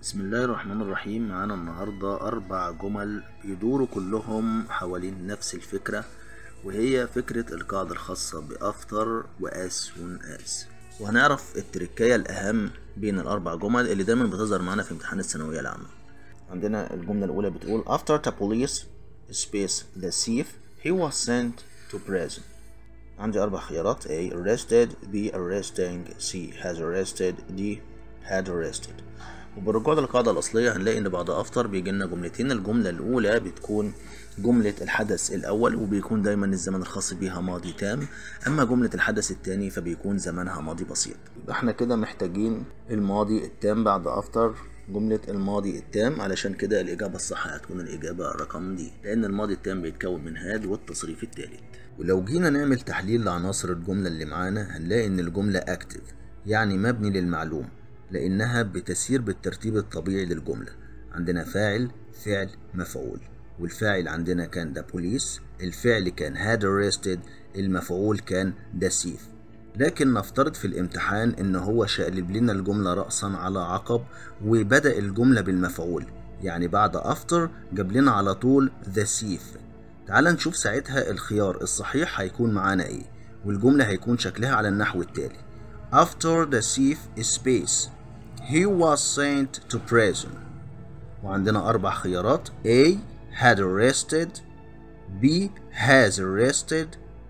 بسم الله الرحمن الرحيم معانا النهاردة أربع جمل بيدوروا كلهم حوالين نفس الفكرة وهي فكرة القاعدة الخاصة بأفتر وأس soon as وهنعرف التركية الأهم بين الأربع جمل اللي دايما بتظهر معانا في امتحان الثانوية العامة عندنا الجملة الأولى بتقول After the police space the thief he was sent to prison عندي أربع خيارات A arrested B arresting C has arrested D had arrested وبالرجوع للقاعدة الأصلية هنلاقي إن بعد أفتر بيجي لنا جملتين الجملة الأولى بتكون جملة الحدث الأول وبيكون دايما الزمن الخاص بيها ماضي تام أما جملة الحدث التاني فبيكون زمنها ماضي بسيط يبقى احنا كده محتاجين الماضي التام بعد أفتر جملة الماضي التام علشان كده الإجابة الصح هتكون الإجابة رقم دي لأن الماضي التام بيتكون من هاد والتصريف التالت ولو جينا نعمل تحليل لعناصر الجملة اللي معانا هنلاقي إن الجملة أكتف يعني مبني للمعلوم لأنها بتسير بالترتيب الطبيعي للجملة عندنا فاعل فعل مفعول والفاعل عندنا كان ده بوليس الفعل كان had arrested المفعول كان ده سيف لكن نفترض في الامتحان ان هو شقلب لنا الجملة رأسا على عقب وبدأ الجملة بالمفعول يعني بعد after جاب لنا على طول the thief تعال نشوف ساعتها الخيار الصحيح هيكون معانا ايه والجملة هيكون شكلها على النحو التالي After the thief space he was sent to prison وعندنا أربع خيارات A had arrested B has arrested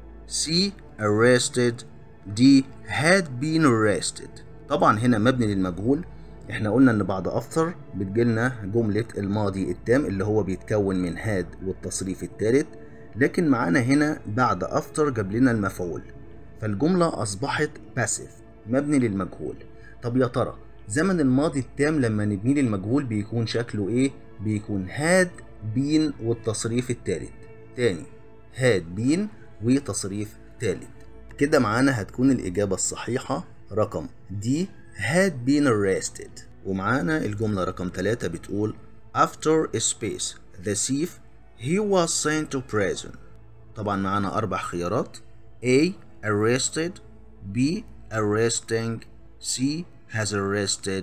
C arrested D had been arrested طبعا هنا مبني للمجهول احنا قلنا ان بعد افتر بتجيلنا جملة الماضي التام اللي هو بيتكون من had والتصريف الثالث لكن معانا هنا بعد افتر جاب لنا المفعول فالجملة اصبحت passive مبني للمجهول طب يا ترى زمن الماضي التام لما نبنيه للمجهول بيكون شكله ايه بيكون had been والتصريف الثالث تاني had been وتصريف ثالث كده معانا هتكون الإجابة الصحيحة رقم دي had been arrested ومعانا الجملة رقم 3 بتقول after a space the thief he was sent to prison طبعا معانا أربع خيارات A arrested B arresting C has arrested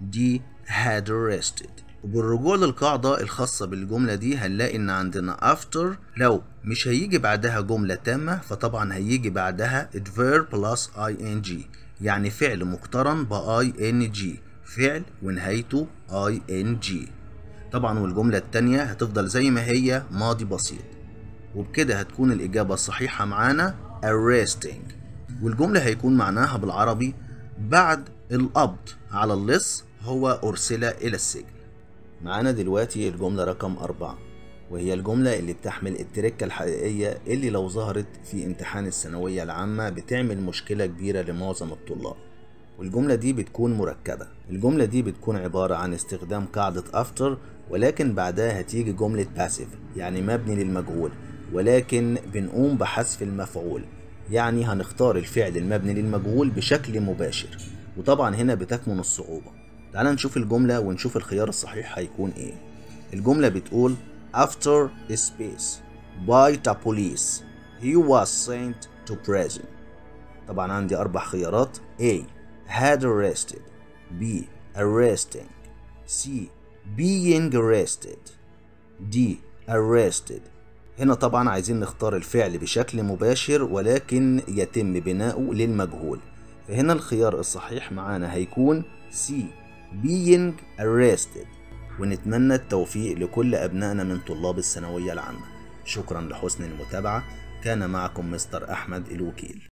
D had arrested وبالرجوع للقاعدة الخاصة بالجملة دي هنلاقي إن عندنا after لو مش هيجي بعدها جملة تامة فطبعا هيجي بعدها adverb plus ing يعني فعل مقترن ب ing فعل ونهايته ing طبعا والجملة التانية هتفضل زي ما هي ماضي بسيط وبكده هتكون الإجابة الصحيحة معانا arresting والجملة هيكون معناها بالعربي بعد القبض على اللص هو أرسل إلى السجن معانا دلوقتي الجملة رقم أربعة وهي الجملة اللي بتحمل التركة الحقيقية اللي لو ظهرت في امتحان الثانوية العامة بتعمل مشكلة كبيرة لمعظم الطلاب والجملة دي بتكون مركبة الجملة دي بتكون عبارة عن استخدام قاعدة after ولكن بعدها هتيجي جملة passive يعني مبني للمجهول ولكن بنقوم بحذف المفعول يعني هنختار الفعل المبني للمجهول بشكل مباشر وطبعا هنا بتكمن الصعوبة تعال نشوف الجملة ونشوف الخيار الصحيح هيكون ايه الجملة بتقول after a space by the police he was sent to prison طبعا عندي أربع خيارات A had arrested B arresting C being arrested D arrested هنا طبعا عايزين نختار الفعل بشكل مباشر ولكن يتم بناؤه للمجهول فهنا الخيار الصحيح معانا هيكون C being arrested ونتمنى التوفيق لكل أبنائنا من طلاب الثانوية العامة شكرا لحسن المتابعة كان معكم مستر أحمد الوكيل